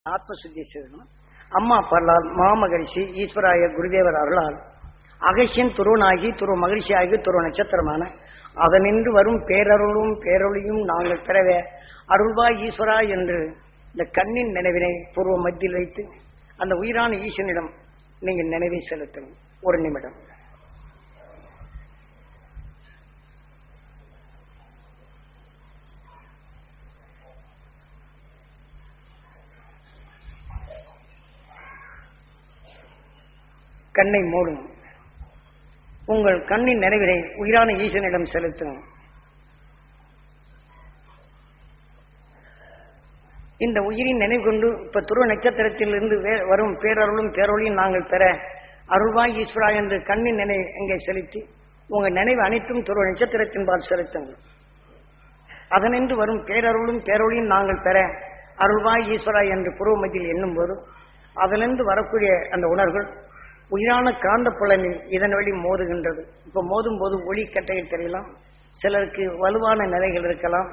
ஆத்ம சுத்தி செய்யணும் அம்மா பரலால் மாமகரிஷி ஈஸ்வராய குருதேவர் அருளால் அகசியன் துருவனாகி துருவ மகிழ்ச்சியாகி துருவ நட்சத்திரமான அதனின்று வரும் பேரருளும் பேரொழியும் நாங்கள் பெறவே அருள்வாய் ஈஸ்வரா என்று இந்த கண்ணின் நினைவினை பூர்வ மத்தியில் வைத்து அந்த உயிரான ஈசனிடம் நீங்கள் நினைவை செலுத்தணும் ஒரு நிமிடம் கண்ணை மூடும் உங்கள் கண்ணின் நினைவினை உயிரான ஈசனிடம் செலுத்தும் இந்த உயிரின் நினைவு கொண்டு இப்ப துருவ நட்சத்திரத்திலிருந்து வே- வரும் பேரருளும் பேரொழியும் நாங்கள் பெற அருள்வாய் ஈஸ்வரா என்று கண்ணின் நினைவு எங்கே செலுத்தி உங்கள் நினைவு அனைத்தும் துருவ நட்சத்திரத்தின்பால் செலுத்துங்கள் அதனின்று வரும் பேரருளும் பேரொழியும் நாங்கள் பெற அருள்வாய் ஈஸ்வரா என்று புருவமத்தியில் எண்ணும் போது அதிலிருந்து வரக்கூடிய அந்த உணர்வுகள் உயிரான காந்த புலனில் இதன் வழி மோதுகின்றது இப்ப மோதும் போது ஒளி கட்டையில் தெரியலாம் சிலருக்கு வலுவான நிலைகள் இருக்கலாம்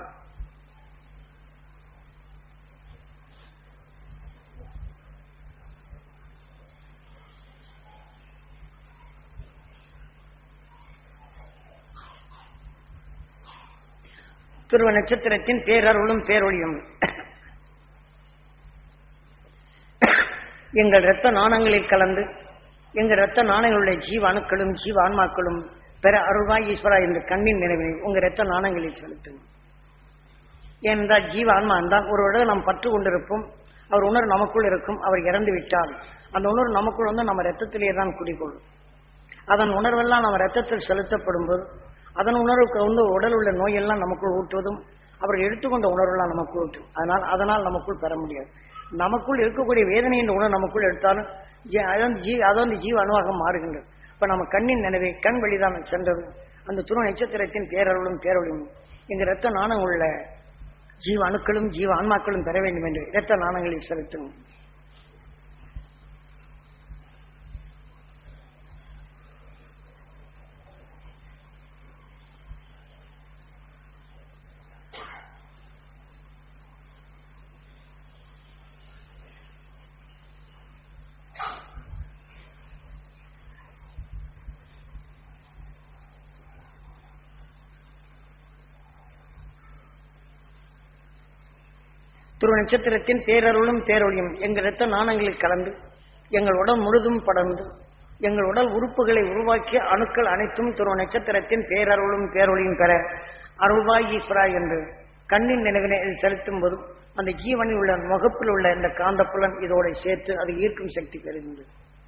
துருவ நட்சத்திரத்தின் பேரருளும் பேரொழியும் எங்கள் இரத்த நாணங்களில் கலந்து எங்கள் இரத்த நாணங்களுடைய ஜீவ அணுக்களும் ஜீவ ஆன்மாக்களும் பெற அருள்வாய் ஈஸ்வரா என்ற கண்ணின் நினைவினை உங்கள் இரத்த நாணங்களில் செலுத்துங்கள் ஏனென்றால் ஜீவ ஆன்மா என்றால் ஒரு இடம் நாம் பற்று கொண்டிருப்போம் அவர் உணர்வு நமக்குள் இருக்கும் அவர் இறந்து விட்டால் அந்த உணர்வு நமக்குள் வந்து நம்ம ரத்தத்திலே தான் குடிக்கொள்ளும் அதன் உணர்வெல்லாம் நம்ம ரத்தத்தில் செலுத்தப்படும் போது அதன் உணர்வுக்கு வந்து உடல் உள்ள நோயெல்லாம் நமக்குள் ஊட்டுவதும் அவர் எடுத்துக்கொண்ட உணர்வெல்லாம் நமக்குள் ஊட்டும் அதனால் அதனால் நமக்குள் பெற முடியாது நமக்குள் இருக்கக்கூடிய வேதனை என்ற உணர்வு நமக்குள் எடுத்தாலும் ஜீ- அது வந்து ஜீ அது வந்து ஜீவ அணுவாக மாறுகின்றது இப்ப நம்ம கண்ணின் நினைவை கண் வழிதான் சென்றது அந்த துருவ நட்சத்திரத்தின் பேரருளும் பேரொழியும் எங்க ரத்த நாணம் உள்ள ஜீவ அணுக்களும் ஜீவ ஆன்மாக்களும் பெற வேண்டும் என்று இரத்த நாணங்களில் செலுத்தும் துருவ நட்சத்திரத்தின் பேரருளும் பேரொழியும் எங்கள் இரத்த நாணங்களில் கலந்து எங்கள் உடல் முழுதும் படர்ந்து எங்கள் உடல் உறுப்புகளை உருவாக்கிய அணுக்கள் அனைத்தும் துருவ நட்சத்திரத்தின் பேரருளும் பேரொழியும் பெற அருள்வாய் ஈஸ்வரா என்று கண்ணின் நினைவினை இது செலுத்தும் போது அந்த ஜீவனில் உள்ள முகப்பில் உள்ள இந்த காந்தப்புலன் இதோட சேர்த்து அது ஈர்க்கும் சக்தி பெறுகின்றது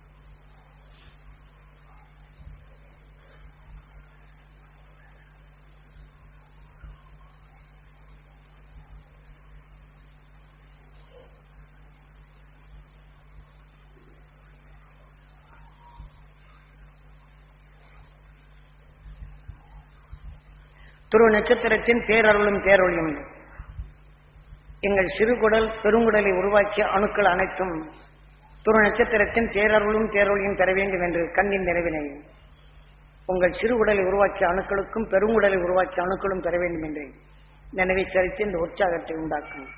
துருவ நட்சத்திரத்தின் பேரருளும் பேரொழியும் எங்கள் சிறுகுடல் பெருங்குடலை உருவாக்கிய அணுக்கள் அனைத்தும் துருவ நட்சத்திரத்தின் பேரருளும் பேரொழியும் பெற வேண்டும் என்று கண்ணின் நிறைவினை உங்கள் சிறுகுடலை உருவாக்கிய அணுக்களுக்கும் பெருங்குடலை உருவாக்கிய அணுக்களும் பெற வேண்டும் என்று நினைவை சரித்து இந்த உற்சாகத்தை உண்டாக்கும்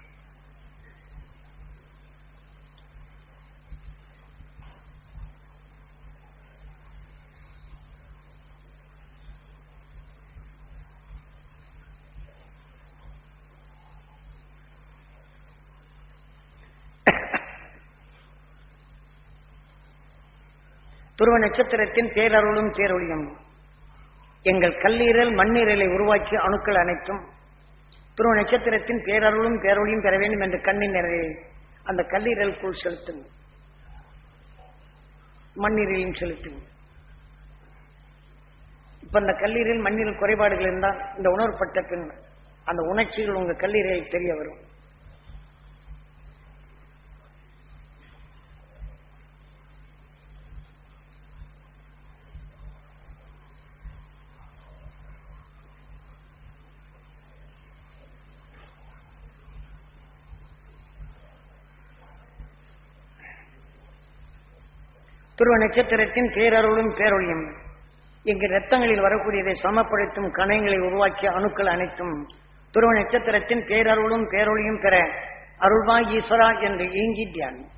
துருவ நட்சத்திரத்தின் பேரருளும் பேரொழியும் எங்கள் கல்லீரல் மண்ணீரலை உருவாக்கிய அணுக்கள் அனைத்தும் துருவ நட்சத்திரத்தின் பேரருளும் பேரொழியும் பெற வேண்டும் என்று கண்ணின் நிறைவை அந்த கல்லீரலுக்குள் செலுத்தும் மண்ணீரலையும் செலுத்தும் இப்ப அந்த கல்லீரல் மண்ணீரல் குறைபாடுகள் இருந்தால் இந்த உணர்வுப்பட்ட பின் அந்த உணர்ச்சிகள் உங்க கல்லீரலில் தெரிய வரும் துருவ நட்சத்திரத்தின் பேரருளும் பேரொழியும் எங்கள் ரத்தங்களில் வரக்கூடியதை சமப்படுத்தும் கணைகளை உருவாக்கிய அணுக்கள் அனைத்தும் துருவ நட்சத்திரத்தின் பேரருளும் பேரொழியும் பெற அருள்வாய் ஈஸ்வரா என்று ஏங்கி தியானம்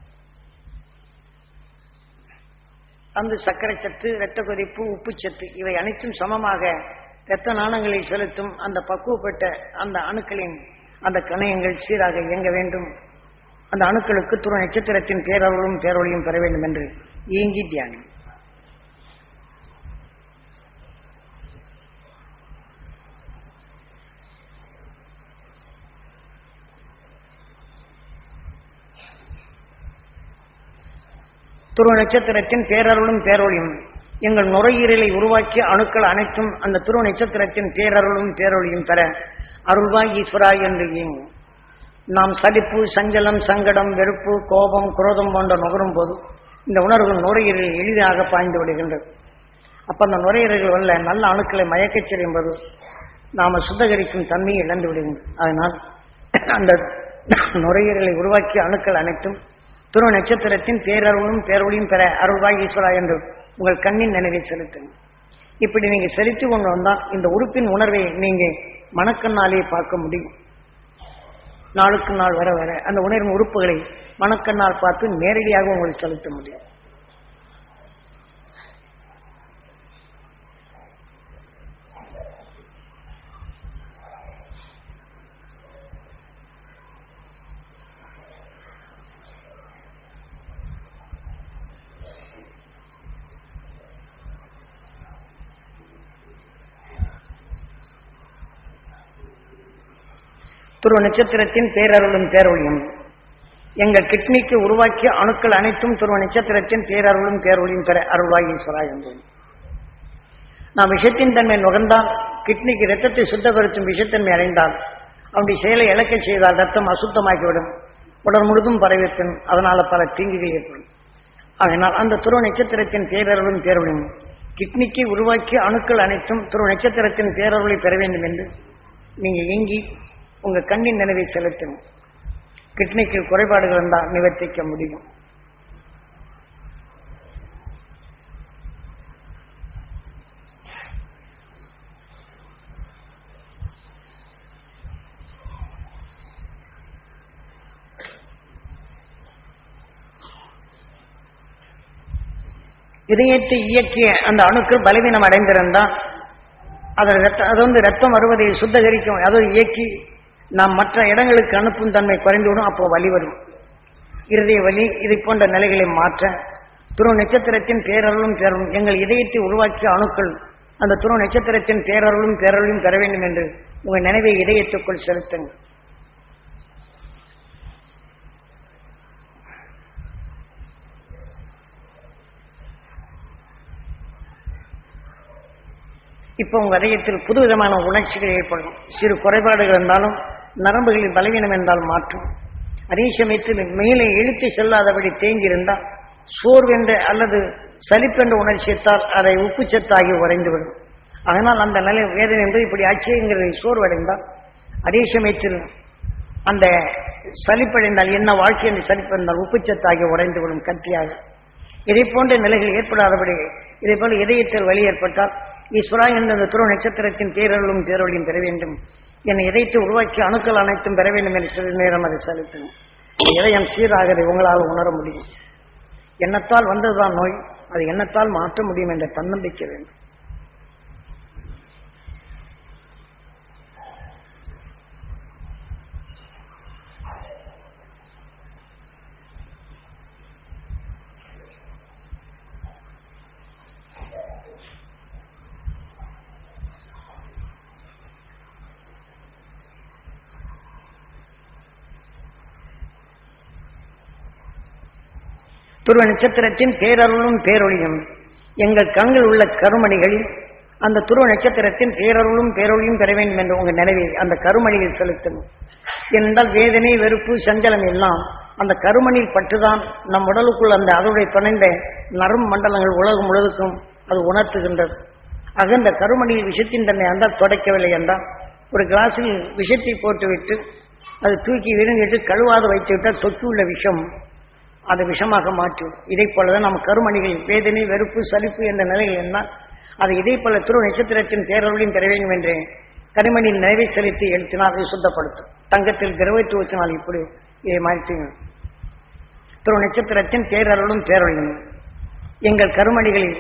அந்த சர்க்கரை சத்து இரத்த கொதிப்பு உப்பு சத்து இவை அனைத்தும் சமமாக இரத்த நாணங்களை செலுத்தும் அந்த பக்குவப்பட்ட அந்த அணுக்களின் அந்த கணையங்கள் சீராக இயங்க வேண்டும் அந்த அணுக்களுக்கு துரு நட்சத்திரத்தின் பேரருளும் பேரொழியும் பெற வேண்டும் என்று ஏங்கி தியானம் துருவ நட்சத்திரத்தின் பேரருளும் பேரொழியும் எங்கள் நுரையீரலை உருவாக்கிய அணுக்கள் அனைத்தும் அந்த துருவ நட்சத்திரத்தின் பேரருளும் பேரொழியும் பெற அருள்வாய் ஈஸ்வரா என்று இயங்கும் நாம் சலிப்பு சஞ்சலம் சங்கடம் வெறுப்பு கோபம் குரோதம் போன்ற நுகரும் போது இந்த உணர்வுகள் நுரையீரலில் எளிதாக பாய்ந்து விடுகின்றது அப்ப அந்த நுரையீரல்கள் வல்ல நல்ல அணுக்களை மயக்கச் செய்யும் போது நாம சுத்தகரிக்கும் தன்மையை இழந்து விடுகின்றோம் அதனால் அந்த நுரையீரலை உருவாக்கிய அணுக்கள் அனைத்தும் துருவ நட்சத்திரத்தின் பேரருளும் பேரொழியும் பெற அருள்வாய் ஈஸ்வரா என்று உங்கள் கண்ணின் நினைவை செலுத்துங்க இப்படி நீங்க செலுத்தி கொண்டு வந்தால் இந்த உறுப்பின் உணர்வை நீங்க மனக்கண்ணாலே பார்க்க முடியும் நாளுக்கு நாள் வர வர அந்த உணர்வின் உறுப்புகளை மனக்கண்ணால் பார்த்து நேரடியாக உங்களுக்கு செலுத்த முடியும் துருவ நட்சத்திரத்தின் பேரருளும் பேரொழியும் எங்கள் கிட்னிக்கு உருவாக்கிய அணுக்கள் அனைத்தும் துருவ நட்சத்திரத்தின் பேரருளும் பேரொழியும் பெற அருள்வாய் ஈஸ்வரா என்றேன் நாம் விஷத்தின் தன்மை நுகர்ந்தால் கிட்னிக்கு இரத்தத்தை சுத்தப்படுத்தும் விஷத்தன்மை அடைந்தால் அவனுடைய செயலை இழக்க செய்தால் ரத்தம் அசுத்தமாகிவிடும் உடல் முழுதும் பரவிப்பின் அதனால பல தீங்குகள் ஏற்படும் அதனால் அந்த துருவ நட்சத்திரத்தின் பேரருளும் பேரொழியும் கிட்னிக்கு உருவாக்கிய அணுக்கள் அனைத்தும் துருவ நட்சத்திரத்தின் பேரருளை பெற வேண்டும் என்று நீங்க எங்கி உங்க கண்ணின் நினைவை செலுத்தணும் கிட்னிக்கு குறைபாடுகள் இருந்தால் நிவர்த்திக்க முடியும் இதயத்தை இயக்கிய அந்த அணுக்கள் பலவீனம் அடைந்திருந்தால் அதில் ரத்த அது வந்து ரத்தம் வருவதை சுத்தகரிக்கும் அதாவது இயக்கி நாம் மற்ற இடங்களுக்கு அனுப்பும் தன்மை குறைந்துவிடும் அப்போ வலி வரும் இருதய வலி இதை போன்ற நிலைகளை மாற்ற துருவ நட்சத்திரத்தின் பேரருளும் பேரலும் எங்கள் இதயத்தை உருவாக்கிய அணுக்கள் அந்த துருவ நட்சத்திரத்தின் பேரருளும் பேரருளும் பெற வேண்டும் என்று உங்கள் நினைவை இதயத்துக்குள் செலுத்துங்கள் இப்போ உங்க இதயத்தில் புது விதமான உணர்ச்சிகள் ஏற்படும் சிறு குறைபாடுகள் இருந்தாலும் நரம்புகளில் பலவீனம் என்றால் மாற்றும் அதே சமயத்தில் மேலே இழுத்து செல்லாதபடி தேங்கியிருந்தால் சோர்வென்ற அல்லது சலிப்பென்ற உணர்ச்சியத்தால் அதை உப்புச்சத்தாகி உறைந்துவிடும் அதனால் அந்த நிலை வேதனை என்பது இப்படி ஆட்சியங்கிறது சோர்வடைந்தால் அதே சமயத்தில் அந்த சலிப்படைந்தால் என்ன வாழ்க்கை என்று சலிப்படைந்தால் உப்புச்சத்தாகி உறைந்துவிடும் கட்டியாக இதை போன்ற நிலைகள் ஏற்படாதபடி இதே போல இதயத்தில் வலி ஏற்பட்டால் ஈஸ்வரா என்ற அந்த துருவ நட்சத்திரத்தின் பேரருளும் பேரொழியும் பெற வேண்டும் என் இதயத்தை உருவாக்கி அணுக்கள் அனைத்தும் பெற வேண்டும் என்று சிறிது நேரம் அதை செலுத்தணும் இதயம் சீராகதை உங்களால் உணர முடியும் எண்ணத்தால் வந்ததுதான் நோய் அது எண்ணத்தால் மாற்ற முடியும் என்ற தன்னம்பிக்கை வேண்டும் துருவ நட்சத்திரத்தின் பேரருளும் பேரொழியும் எங்கள் கண்கள் உள்ள கருமணிகளில் அந்த துருவ நட்சத்திரத்தின் பேரருளும் பேரொழியும் பெற வேண்டும் என்ற உங்கள் நினைவை அந்த கருமணியில் செலுத்தணும் ஏனென்றால் வேதனை வெறுப்பு சஞ்சலம் எல்லாம் அந்த கருமணியில் பட்டுதான் நம் உடலுக்குள் அந்த அதனுடைய துணைந்த நரும் மண்டலங்கள் உலகம் முழுவதுக்கும் அது உணர்த்துகின்றது ஆக இந்த கருமணியில் விஷத்தின் தன்னை அந்த தொடக்கவில்லை என்றால் ஒரு கிளாஸில் விஷத்தை போட்டுவிட்டு அது தூக்கி விருங்கிட்டு கழுவாத வைத்துவிட்டால் தொற்று உள்ள விஷம் அதை விஷமாக மாற்றும் இதை போலதான் நம்ம கருமணிகள் வேதனை வெறுப்பு சலிப்பு என்ற நிலையில் என்ன அதை இதே போல துரு நட்சத்திரத்தின் பேரருளையும் பெற வேண்டும் என்று கருமணியின் நிறைவை செலுத்தி எழுத்தினால் அதை சுத்தப்படுத்தும் தங்கத்தில் திரவத்தை ஊற்றினால் இப்படி இதை மாற்றிங்க திரு நட்சத்திரத்தின் பேரருளும் பேரொழியும் எங்கள் கருமணிகளில்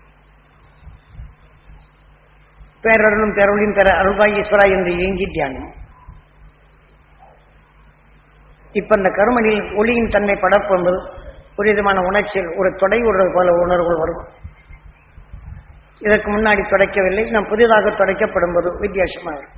பேரருளும் பேரொழியும் பெற அருள்வாய் ஈஸ்வரா என்று இயங்கி தியானம் இப்ப இந்த கருமணியில் ஒளியின் தன்மை படப்போன்பது ஒரு விதமான உணர்ச்சியில் ஒரு தொடை விடுறது போல உணர்வுகள் வரும் இதற்கு முன்னாடி தொடக்கவில்லை நாம் புதிதாக தொடக்கப்படும் போது வித்தியாசமாக இருக்கும்.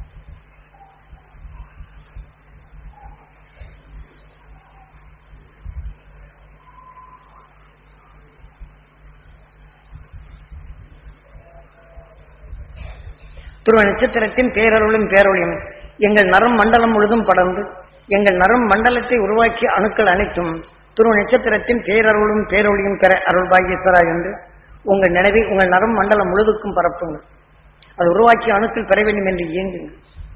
துருவ நட்சத்திரத்தின் பேரருளும் பேரொழியும் எங்கள் நரம் மண்டலம் முழுதும் படர்ந்து எங்கள் நரம் மண்டலத்தை உருவாக்கிய அணுக்கள் அனைத்தும் துருவ நட்சத்திரத்தின் பேரருளும் பேரொழியும் பெற அருள்பாகீஸ்வரா என்று உங்கள் நினைவை உங்கள் நரம் மண்டலம் முழுதுக்கும் பரப்புங்கள் அது உருவாக்கிய அணுக்கள் பெற வேண்டும் என்று இயங்குங்கள்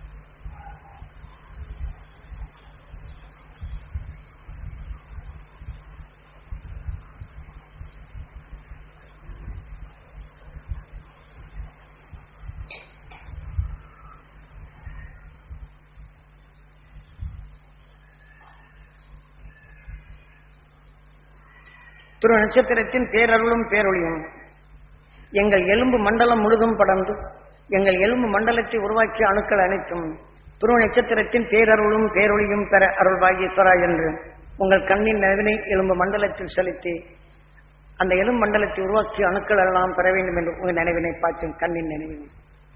திரு நட்சத்திரத்தின் பேரருளும் பேரொழியும் எங்கள் எலும்பு மண்டலம் முழுதும் படர்ந்து எங்கள் எலும்பு மண்டலத்தை உருவாக்கிய அணுக்கள் அனைத்தும் துருவ நட்சத்திரத்தின் பேரருளும் பேரொழியும் பெற அருள்பாகீஸ்வரா என்று உங்கள் கண்ணின் நினைவினை எலும்பு மண்டலத்தில் செலுத்தி அந்த எலும்பு மண்டலத்தை உருவாக்கிய அணுக்கள் எல்லாம் பெற வேண்டும் என்று உங்கள் நினைவினை பாய்ச்சும் கண்ணின் நினைவினை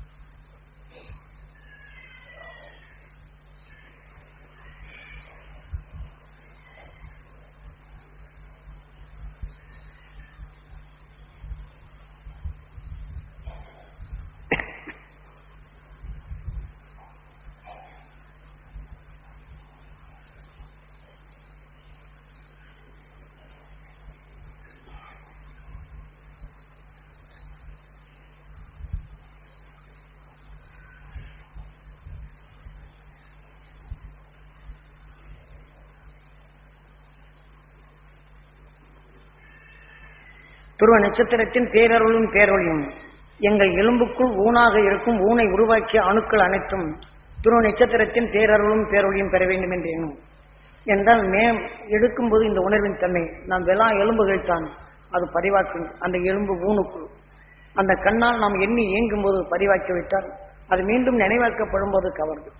துருவ நட்சத்திரத்தின் பேரருளும் பேரொழியும் எங்கள் எலும்புக்குள் ஊனாக இருக்கும் ஊனை உருவாக்கிய அணுக்கள் அனைத்தும் துருவ நட்சத்திரத்தின் பேரருளும் பேரொழியும் பெற வேண்டும் என்று எண்ணும் என்றால் மே எடுக்கும்போது இந்த உணர்வின் தன்மை நாம் வெளா எலும்புகள் தான் அது பதிவாக்கும் அந்த எலும்பு ஊனுக்குள் அந்த கண்ணால் நாம் எண்ணி இயங்கும் போது பதிவாக்கி விட்டால் அது மீண்டும் நினைவாக்கப்படும் போது கவர்ந்து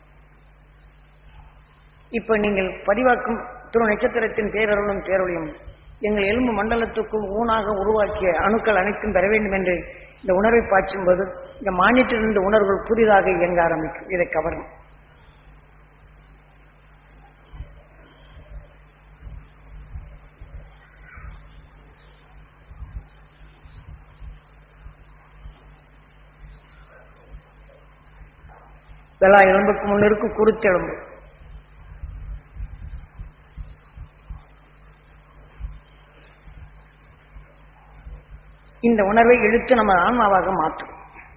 இப்ப நீங்கள் பதிவாக்கும் துரு நட்சத்திரத்தின் பேரருளும் பேரொழியும் எங்கள் எலும்பு மண்டலத்துக்குள் ஊனாக உருவாக்கிய அணுக்கள் அனைத்தும் பெற வேண்டும் என்று இந்த உணர்வை பாய்ச்சும் போது இந்த மானிட்டிலிருந்து உணர்வுகள் புதிதாக இயங்க ஆரம்பிக்கும் இதை கவரும் வெள்ளா எலும்புக்கு முன்னிருக்கு குருத்தெலும்பு இந்த உணர்வை இழுத்து நம்ம ஆன்மாவாக மாற்றும்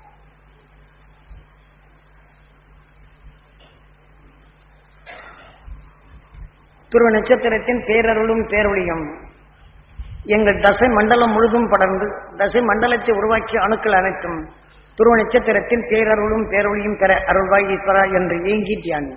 துருவ நட்சத்திரத்தின் பேரருளும் பேரொழியும் எங்கள் தசை மண்டலம் முழுதும் படர்ந்து தசை மண்டலத்தை உருவாக்கிய அணுக்கள் அனைத்தும் துருவ நட்சத்திரத்தின் பேரருளும் பேரொழியும் பெற அருள்வாய் ஈஸ்வரா என்று ஏங்கி தியானி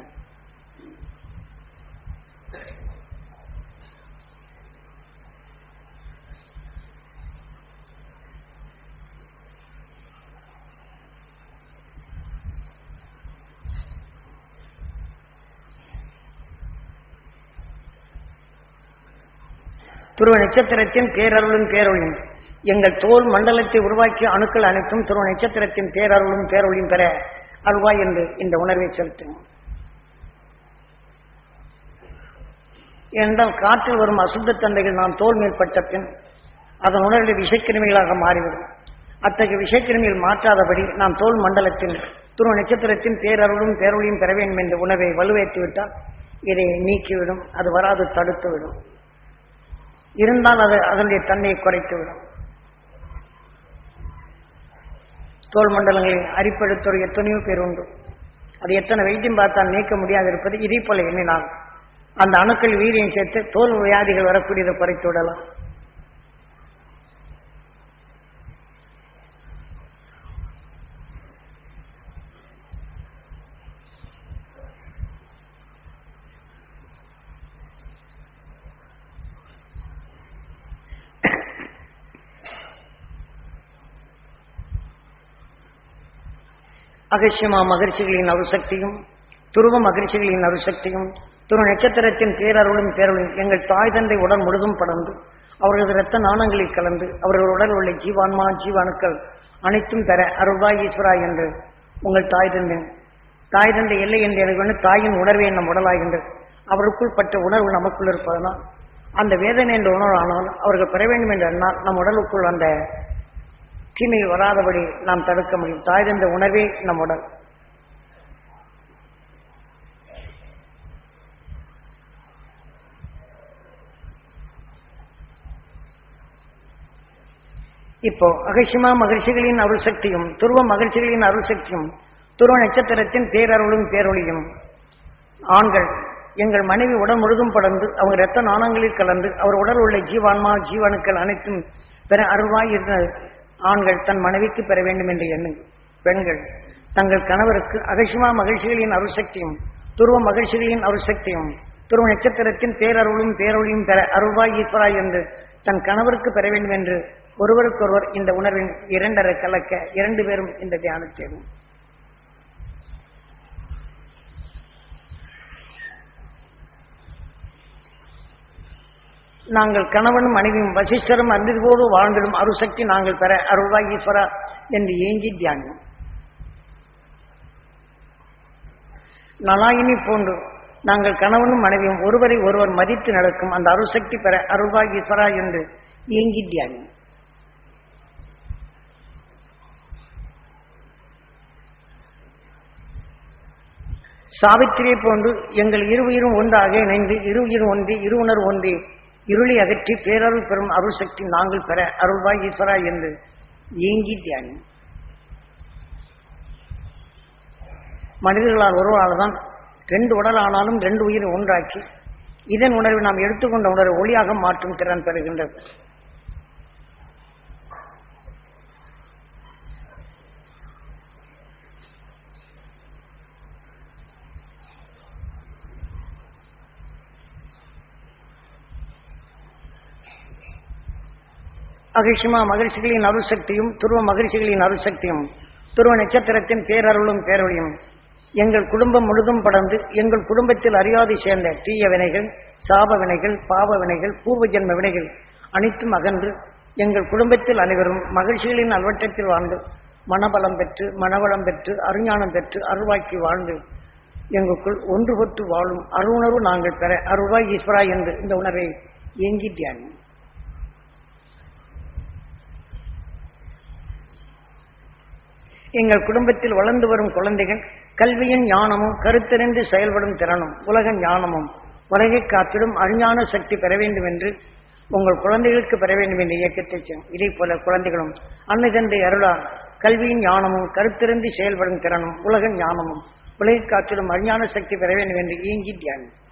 துருவ நட்சத்திரத்தின் பேரருளும் பேரொழியும் எங்கள் தோல் மண்டலத்தை உருவாக்கிய அணுக்கள் அனைத்தும் துருவ நட்சத்திரத்தின் பேரருளும் பேரொழியும் பெற அருள்வாய் என்று இந்த உணர்வை செலுத்தும் என்றால் காற்றில் வரும் அசுத்த தந்தைகள் நாம் தோல் மேற்பட்ட பின் அதன் உணர்வில் விஷக்கிருமிகளாக மாறிவிடும் அத்தகைய விஷக்கிருமிகள் மாற்றாதபடி நாம் தோல் மண்டலத்தின் துருவ நட்சத்திரத்தின் பேரருளும் பேரொழியும் பெற வேண்டும் என்ற உணர்வை வலுவேற்றி விட்டால் இதை நீக்கிவிடும் அது வராது தடுத்து விடும் இருந்தால் அது அதனுடைய தன்மையை குறைத்துவிடும் தோல் மண்டலங்களில் அரிப்படுத்தோர் எத்தனையோ பேர் உண்டு அது எத்தனை வைத்தியம் பார்த்தால் நீக்க முடியாது இருப்பது இதே போல எண்ணினால் அந்த அணுக்கள் வீரியம் சேர்த்து தோல் வியாதிகள் வரக்கூடியதை குறைத்து விடலாம் அகசியமா மகிழ்ச்சிகளின் அருசக்தியும் துருவ மகிழ்ச்சிகளின் அருசக்தியும் துரு நட்சத்திரத்தின் பேரருளும் பேரருளும் எங்கள் தாய் தந்தை உடன் முழுதும் படர்ந்து அவர்களது இரத்த நாணங்களில் கலந்து அவர்கள் உடல் உள்ள ஜீவான்மா ஜீவாணுக்கள் அனைத்தும் பெற அருள்வாய் ஈஸ்வரா என்று உங்கள் தாய் தந்தை தாய் தந்தை இல்லை என்று எனக்கு வந்து தாயின் உணர்வே நம் உடலாகின்றது அவருக்குள் பட்ட உணர்வு நமக்குள் இருப்பதனால் அந்த வேதனை என்ற உணர்வு ஆனால் அவர்கள் பெற வேண்டும் என்று எண்ணால் நம் உடலுக்குள் அந்த தீமை வராதபடி நாம் தடுக்க முடியும் தாய் தந்த உணர்வே நம் உடல் இப்போ அகசிமா மகிழ்ச்சிகளின் அருள் சக்தியும் துருவ மகிழ்ச்சிகளின் அருள் சக்தியும் துருவ நட்சத்திரத்தின் பேரருளும் பேரொழியும் ஆண்கள் எங்கள் மனைவி உடல் முழுதும் படர்ந்து அவங்க இரத்த நாணங்களில் கலந்து அவர் உடல் உள்ள ஜீவான்மா ஜீவனுக்கள் அனைத்தும் பெற அருள்வாய் இருந்த ஆண்கள் தன் மனைவிக்கு பெற வேண்டும் என்று எண்ணுங்கள் பெண்கள் தங்கள் கணவருக்கு அகசிமா மகிழ்ச்சிகளின் அருசக்தியும் துருவ மகிழ்ச்சிகளின் அருசக்தியும் துருவ நட்சத்திரத்தின் பேரருளும் பேரொழியும் பெற அருள்வாய் ஈஸ்வராய் என்று தன் கணவருக்கு பெற வேண்டும் என்று ஒருவருக்கொருவர் இந்த உணர்வின் இரண்டரை கலக்க இரண்டு பேரும் இந்த தியானத்தேடும் நாங்கள் கணவனும் மனைவியும் வசிஷ்டரும் அன்பிற்கோடு வாழ்ந்திடும் அருசக்தி நாங்கள் பெற அருள்வாய் ஈஸ்வரா என்று ஏங்கி தியானம் நலாயினி போன்று நாங்கள் கணவனும் மனைவியும் ஒருவரை ஒருவர் மதித்து நடக்கும் அந்த அருசக்தி பெற அருள்வாய் ஈஸ்வரா என்று ஏங்கி தியானம் சாவித்திரியை போன்று எங்கள் இரு உயிரும் ஒன்றாக இணைந்து இரு உயிரும் ஒன்றி இரு உணர்வு ஒன்றி இருளை அகற்றி பேரருள் பெறும் அருள் சக்தி நாங்கள் பெற அருள்வாய் ஈஸ்வரா என்று ஏங்கி தியானி மனிதர்களால் ஒருவரால் தான் ரெண்டு உடல் ஆனாலும் ரெண்டு உயிரை ஒன்றாக்கி இதன் உணர்வை நாம் எடுத்துக்கொண்ட உணர்வை ஒளியாக மாற்றும் திறன் பெறுகின்றது அகிஷிமா மகிழ்ச்சிகளின் அருசக்தியும் துருவ மகிழ்ச்சிகளின் அருசக்தியும் துருவ நட்சத்திரத்தின் பேரருளும் பேரொழியும் எங்கள் குடும்பம் முழுதும் படர்ந்து எங்கள் குடும்பத்தில் அறியாது சேர்ந்த தீய வினைகள் சாப வினைகள் பாவ வினைகள் பூர்வ ஜென்ம வினைகள் அனைத்தும் அகன்று எங்கள் குடும்பத்தில் அனைவரும் மகிழ்ச்சிகளின் அல்வட்டத்தில் வாழ்ந்து மனபலம் பெற்று மனவளம் பெற்று அருஞானம் பெற்று அருள்வாக்கி வாழ்ந்து எங்களுக்குள் ஒன்றுபட்டு வாழும் அருணர்வு நாங்கள் பெற அருள்வாய் ஈஸ்வரா என்று இந்த உணர்வை ஏங்கி தியானம் எங்கள் குடும்பத்தில் வளர்ந்து வரும் குழந்தைகள் கல்வியின் ஞானமும் கருத்தறிந்து செயல்படும் திறனும் உலக ஞானமும் உலகை காத்திடும் அஞ்ஞான சக்தி பெற வேண்டும் என்று உங்கள் குழந்தைகளுக்கு பெற வேண்டும் என்ற இயக்கத்தை செய்யும் இதே போல குழந்தைகளும் அன்னை தந்தை அருளால் கல்வியின் ஞானமும் கருத்தறிந்து செயல்படும் திறனும் உலக ஞானமும் உலகை காத்திடும் அஞ்ஞான சக்தி பெற வேண்டும் என்று இயங்கி தியானம்